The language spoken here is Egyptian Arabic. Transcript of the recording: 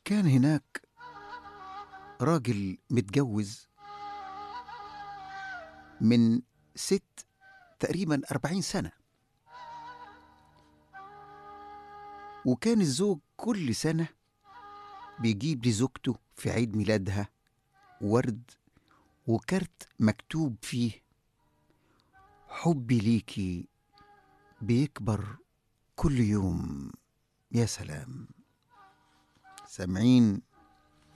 كان هناك راجل متجوز من ست تقريبا أربعين سنة وكان الزوج كل سنة بيجيب لزوجته في عيد ميلادها ورد وكارت مكتوب فيه حبي ليكي بيكبر كل يوم يا سلام سامعين